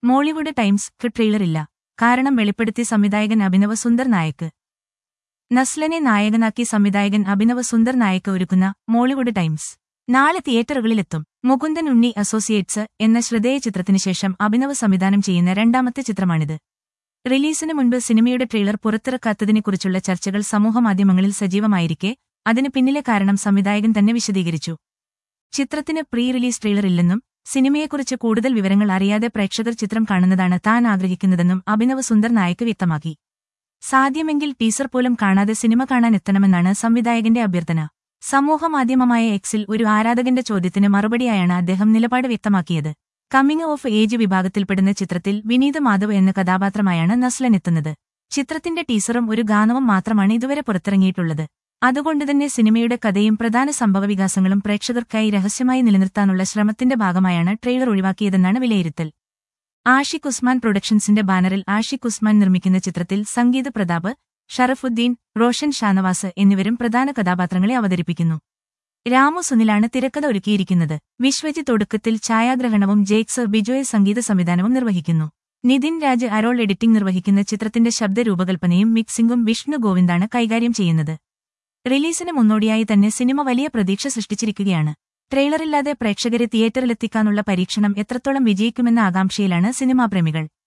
Mollywood times ക്ക് ട്രെയിലറില്ല കാരണം വെളിപ്പെടുത്തി സംവിധായകൻ അഭിനവ് സുന്ദർ നായക്ക് നസ്ലനെ നായകനാക്കി സംവിധായകൻ അഭിനവ് സുന്ദർ നായക്ക് ഒരുക്കുന്ന മോളിവുഡ് ടൈംസ് നാളെ തിയേറ്ററുകളിലെത്തും മുകുന്ദൻ ഉണ്ണി അസോസിയേറ്റ്സ് എന്ന ശ്രദ്ധേയ ചിത്രത്തിനു ശേഷം അഭിനവ് സംവിധാനം ചെയ്യുന്ന രണ്ടാമത്തെ ചിത്രമാണിത് റിലീസിന് മുൻപ് സിനിമയുടെ ട്രെയിലർ പുറത്തിറക്കാത്തതിനെക്കുറിച്ചുള്ള ചർച്ചകൾ സമൂഹമാധ്യമങ്ങളിൽ സജീവമായിരിക്കെ അതിന് പിന്നിലെ കാരണം സംവിധായകൻ തന്നെ വിശദീകരിച്ചു ചിത്രത്തിന് പ്രീ റിലീസ് ട്രെയിലർ ഇല്ലെന്നും സിനിമയെക്കുറിച്ച് കൂടുതൽ വിവരങ്ങൾ അറിയാതെ പ്രേക്ഷകർ ചിത്രം കാണുന്നതാണ് താൻ ആഗ്രഹിക്കുന്നതെന്നും അഭിനവ് സുന്ദർ നായക്ക് വ്യക്തമാക്കി സാധ്യമെങ്കിൽ ടീസർ പോലും കാണാതെ സിനിമ കാണാൻ എത്തണമെന്നാണ് സംവിധായകന്റെ അഭ്യർത്ഥന സമൂഹമാധ്യമമായ എക്സിൽ ഒരു ആരാധകന്റെ ചോദ്യത്തിന് മറുപടിയായാണ് അദ്ദേഹം നിലപാട് വ്യക്തമാക്കിയത് കമ്മിങ് ഓഫ് ഏജ് വിഭാഗത്തിൽപ്പെടുന്ന ചിത്രത്തിൽ വിനീത് മാധവ് എന്ന കഥാപാത്രമായാണ് നസ്ലൻ എത്തുന്നത് ചിത്രത്തിന്റെ ടീസറും ഒരു ഗാനവും മാത്രമാണ് ഇതുവരെ പുറത്തിറങ്ങിയിട്ടുള്ളത് അതുകൊണ്ടുതന്നെ സിനിമയുടെ കഥയും പ്രധാന സംഭവവികാസങ്ങളും പ്രേക്ഷകർക്കായി രഹസ്യമായി നിലനിർത്താനുള്ള ശ്രമത്തിന്റെ ഭാഗമായാണ് ട്രെയിലർ ഒഴിവാക്കിയതെന്നാണ് വിലയിരുത്തൽ ആഷിഖ് ഉസ്മാൻ പ്രൊഡക്ഷൻസിന്റെ ബാനറിൽ ആഷിഖ് ഉസ്മാൻ നിർമ്മിക്കുന്ന ചിത്രത്തിൽ സംഗീത് പ്രതാപ് ഷറഫുദ്ദീൻ റോഷൻ ഷാനവാസ് എന്നിവരും പ്രധാന കഥാപാത്രങ്ങളെ അവതരിപ്പിക്കുന്നു രാമു സുനിലാണ് തിരക്കഥ ഒരുക്കിയിരിക്കുന്നത് വിശ്വജിത്ത് ഒടുക്കത്തിൽ ഛായാഗ്രഹണവും ജേക്സ് ബിജോയ് സംഗീത സംവിധാനവും നിർവഹിക്കുന്നു നിതിൻ രാജ് അരോൾ എഡിറ്റിംഗ് നിർവഹിക്കുന്ന ചിത്രത്തിന്റെ ശബ്ദ രൂപകൽപ്പനയും മിക്സിംഗും വിഷ്ണു ഗോവിന്ദാണ് കൈകാര്യം ചെയ്യുന്നത് റിലീസിന് മുന്നോടിയായി തന്നെ സിനിമ വലിയ പ്രതീക്ഷ സൃഷ്ടിച്ചിരിക്കുകയാണ് ട്രെയിലറില്ലാതെ പ്രേക്ഷകരെ തിയേറ്ററിലെത്തിക്കാനുള്ള പരീക്ഷണം എത്രത്തോളം വിജയിക്കുമെന്ന ആകാംക്ഷയിലാണ് സിനിമാ പ്രേമികൾ